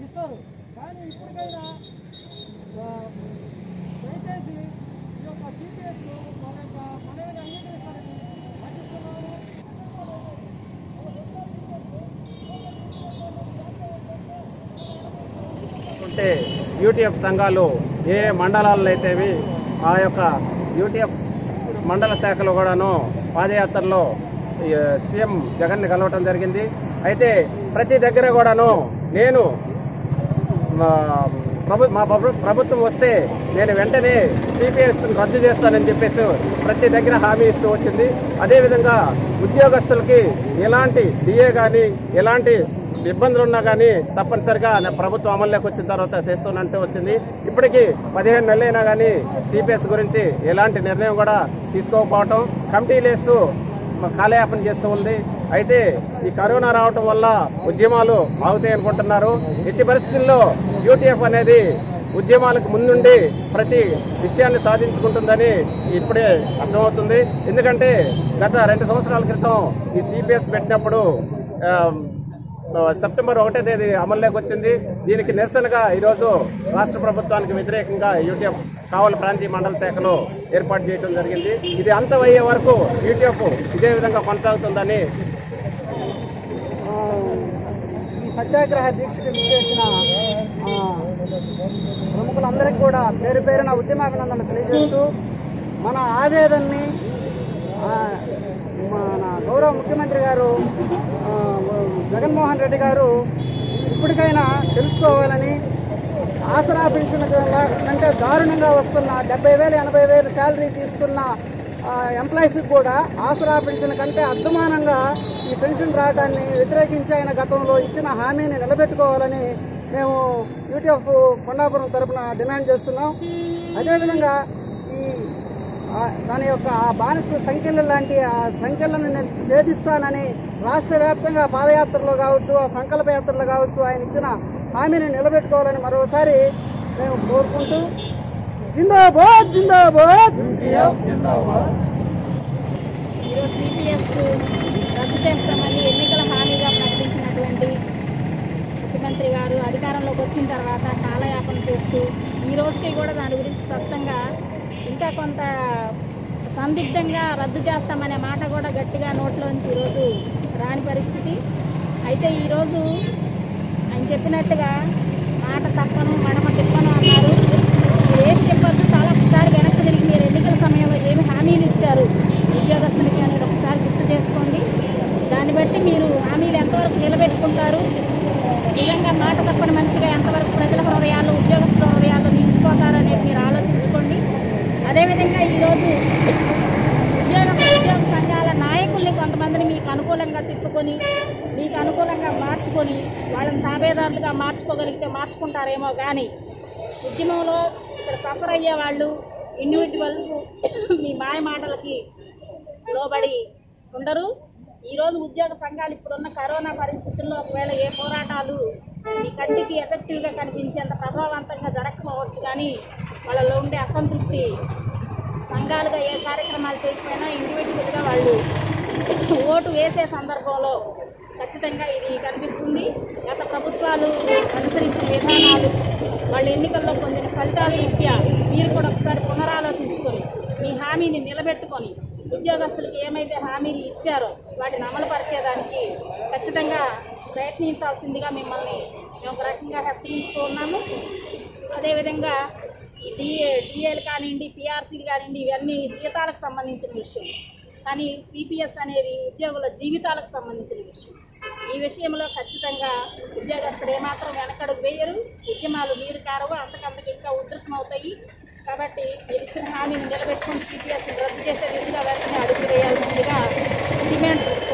ఇస్తారు కానీ ఇప్పటికైనా ఆ, దయచేసి ఈ యొక్క టీపీఎస్ మన యొక్క మనవిని అంగీకరిస్తారని ఆశిస్తున్నాము ఉంటే యూటీఎఫ్ సంఘాలు ఏ ఏ మండలాల్లో అయితేవి ఆ యొక్క యూటీఎఫ్ మండల శాఖలు కూడాను పాదయాత్రలో ఈ, సీఎం జగన్ని కలవటం జరిగింది అయితే ప్రతి దగ్గర కూడాను నేను మా ప్రభు మా ప్రభు- ప్రభుత్వం వస్తే నేను వెంటనే సిపిఎస్ రద్దు చేస్తానని చెప్పేసి ప్రతి దగ్గర హామీ ఇస్తూ వచ్చింది అదేవిధంగా ఉద్యోగస్తులకి ఎలాంటి డిఏ కానీ ఎలాంటి ఇబ్బందులు ఉన్నా కానీ తప్పనిసరిగా నా ప్రభుత్వం అమల్లోకి వచ్చిన తర్వాత చేస్తున్నట్టు వచ్చింది ఇప్పటికీ పదిహేను నెలలైనా కానీ సిపిఎస్ గురించి ఎలాంటి నిర్ణయం కూడా తీసుకోకపోవటం కమిటీలు వేస్తూ కాలయాపన చేస్తూ ఉంది అయితే ఈ కరోనా రావటం వల్ల ఉద్యమాలు ఆగుతాయి అనుకుంటున్నారు ఎట్టి పరిస్థితుల్లో యూటీఎఫ్ అనేది ఉద్యమాలకు ముందుండి ప్రతి విషయాన్ని సాధించుకుంటుందని ఇప్పుడే అర్థమవుతుంది ఎందుకంటే గత రెండు సంవత్సరాల క్రితం ఈ సిపిఎస్ పెట్టినప్పుడు ఆ, సెప్టెంబర్ ఒకటో తేదీ అమల్లోకి వచ్చింది దీనికి నిరసనగా ఈరోజు రాష్ట్ర ప్రభుత్వానికి వ్యతిరేకంగా యూటీఎఫ్ కావలి ప్రాంతీయ మండల శాఖలో ఏర్పాటు చేయడం జరిగింది ఇది అంతమయ్యే వరకు యూటీఎఫ్ ఇదే విధంగా కొనసాగుతుందని ఆ, ఈ సత్యాగ్రహ దీక్షకు విచ్చేసిన ఆ, ప్రముఖులందరికీ కూడా పేరు పేరున ఉద్యమాభినందనలు తెలియజేస్తూ మన ఆవేదనని ఆ, మన గౌరవ ముఖ్యమంత్రి గారు ఆ, జగన్మోహన్ రెడ్డి గారు ఇప్పటికైనా తెలుసుకోవాలని ఆసరా పెన్షన్ కంటే దారుణంగా వస్తున్న డెబ్బై వేలు ఎనభై వేలు శాలరీ తీసుకున్న ఎంప్లాయీస్కి కూడా ఆసరా పెన్షన్ కంటే అర్థమానంగా ఈ పెన్షన్ రావడాన్ని వ్యతిరేకించి ఆయన గతంలో ఇచ్చిన హామీని నిలబెట్టుకోవాలని మేము యూటీఎఫ్ కొండాపురం తరపున డిమాండ్ చేస్తున్నాం అదేవిధంగా ఈ ఆ దాని యొక్క ఆ బానిస సంఖ్యలు లాంటి ఆ సంఖ్యలను నేను ఛేదిస్తానని రాష్ట్ర వ్యాప్తంగా పాదయాత్రలో కావచ్చు ఆ సంకల్ప యాత్రలో కావచ్చు ఆయన ఇచ్చిన హామీని నిలబెట్టుకోవాలని మరోసారి మేము కోరుకుంటూ జిందాబాద్ జిందాబాద్ ఈరోజు సిపిఎస్ రద్దు చేస్తామని ఎన్నికల హామీగా ప్రకటించినటువంటి ముఖ్యమంత్రి గారు అధికారంలోకి వచ్చిన తర్వాత కాలయాపన చేస్తూ ఈ రోజుకి కూడా దాని గురించి స్పష్టంగా ఇంకా కొంత సందిగ్ధంగా రద్దు చేస్తామనే మాట కూడా గట్టిగా నోట్లోంచి ఈరోజు రాని పరిస్థితి అయితే ఈరోజు ఆయన చెప్పినట్టుగా మాట తప్పను మడమ తిప్పను అన్నారు మీరు ఏది చెప్పొద్దు చాలా ఒకసారి వెనక్కి తిరిగి మీరు ఎన్నికల సమయంలో ఏమి హామీలు ఇచ్చారు ఉద్యోగస్తులకి అనేది ఒకసారి గుర్తు చేసుకోండి దాన్ని బట్టి మీరు హామీలు ఎంతవరకు నిలబెట్టుకుంటారు నిజంగా మాట తప్పని మనిషిగా ఎంతవరకు ప్రజల హృదయాల్లో ఉద్యోగస్తుల హృదయాల్లో నిలిచిపోతారు అనేది మీరు ఆలోచించుకోండి అదేవిధంగా ఈరోజు ఉద్యోగ ఉద్యోగ సంఘాల నాయకుల్ని కొంతమందిని మీకు అనుకూలంగా తిప్పుకొని మీకు అనుకూలంగా మార్చుకొని వాళ్ళని తాబేదారులుగా మార్చుకోగలిగితే మార్చుకుంటారేమో కానీ ఉద్యమంలో ఇక్కడ సఫర్ అయ్యే వాళ్ళు ఇండివిజువల్స్ మీ మాయ మాటలకి లోబడి ఉండరు ఈరోజు ఉద్యోగ సంఘాలు ఇప్పుడున్న కరోనా పరిస్థితుల్లో ఒకవేళ ఏ పోరాటాలు మీ కంటికి ఎఫెక్టివ్గా కనిపించేంత ప్రభావవంతంగా జరగకపోవచ్చు కానీ వాళ్ళలో ఉండే అసంతృప్తి సంఘాలుగా ఏ కార్యక్రమాలు చేయకపోయినా ఇండివిజువల్గా వాళ్ళు ఓటు వేసే సందర్భంలో ఖచ్చితంగా ఇది కనిపిస్తుంది గత ప్రభుత్వాలు అనుసరించిన విధానాలు వాళ్ళ ఎన్నికల్లో పొందిన ఫలితాల దృష్ట్యా మీరు కూడా ఒకసారి పునరాలోచించుకొని మీ హామీని నిలబెట్టుకొని ఉద్యోగస్తులకు ఏమైతే హామీలు ఇచ్చారో వాటిని అమలుపరిచేదానికి ఖచ్చితంగా ప్రయత్నించాల్సిందిగా మిమ్మల్ని మేము ఒక రకంగా హెచ్చరిస్తూ ఉన్నాము అదేవిధంగా ఈ డిఏ డిఏలు కానివ్వండి పిఆర్సీలు కానివ్వండి ఇవన్నీ జీతాలకు సంబంధించిన విషయం కానీ సిపిఎస్ అనేది ఉద్యోగుల జీవితాలకు సంబంధించిన విషయం ఈ విషయంలో ఖచ్చితంగా ఉద్యోగస్తులు ఏమాత్రం వెనకడుగు వేయరు ఉద్యమాలు నీరు కారవు అంతకంతకు ఇంకా ఉధృతమవుతాయి కాబట్టి మీరు ఇచ్చిన హామీని నిలబెట్టుకుని సిపిఎస్ రద్దు చేసే దిశగా వెంటనే అడుగు వేయాల్సిందిగా డిమాండ్ చేస్తున్నాం